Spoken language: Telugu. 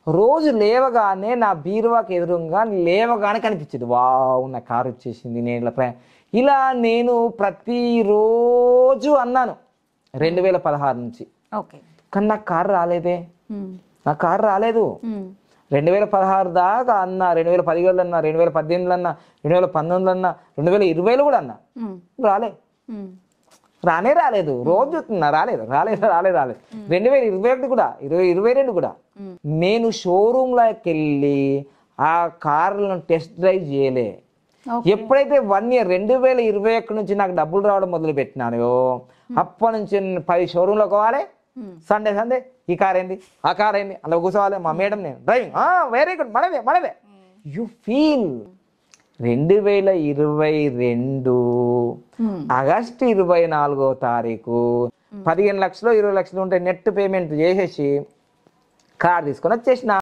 రోజు లేవగానే నా బీరువాకి ఎదురుగా లేవగానే కనిపించింది వావ్ నా కారు వచ్చేసింది నేను ఇలా ప్రయా- ఇలా నేను ప్రతిరోజు అన్నాను రెండు వేల పదహారు నుంచి ఓకే కానీ నాకు కారు రాలేదే నా కారు రాలేదు రెండు వేల పదహారు దాకా అన్నా రెండు వేల పదిహేడులో అన్నా రెండు వేల పద్దెనిమిదిలో అన్నా రెండు వేల పంతొమ్మిదిలో అన్నా రెండు వేల ఇరవైలో కూడా అన్నా రాలే రానే రాలేదు రోజు చూస్తున్నా రాలేదు రాలేదు రాలేదు రాలేదు రెండు వేల ఇరవై ఒకటి కూడా ఇరవై ఇరవై రెండు కూడా నేను షోరూంలోకి వెళ్ళి ఆ కార్లను టెస్ట్ డ్రైవ్ చేయలే ఎప్పుడైతే వన్ ఇయర్ రెండు వేల ఇరవై ఒకటి నుంచి నాకు డబ్బులు రావడం మొదలు పెట్టినానో అప్పటి నుంచి నేను పది షోరూంలో పోవాలి సండే సండే ఈ కార్ ఏంది ఆ కార్ ఏంది అలా కూర్చోవాలి మా మేడం నేను డ్రైవింగ్ వెరీ గుడ్ మనదే మనదే యు ఫీల్ రెండు వేల ఇరవై రెండు ఆగస్టు ఇరవై నాలుగో తారీఖు పదిహేను లక్షలు ఇరవై లక్షలు ఉంటే నెట్ పేమెంట్ చేసేసి కార్ తీసుకొని వచ్చేసిన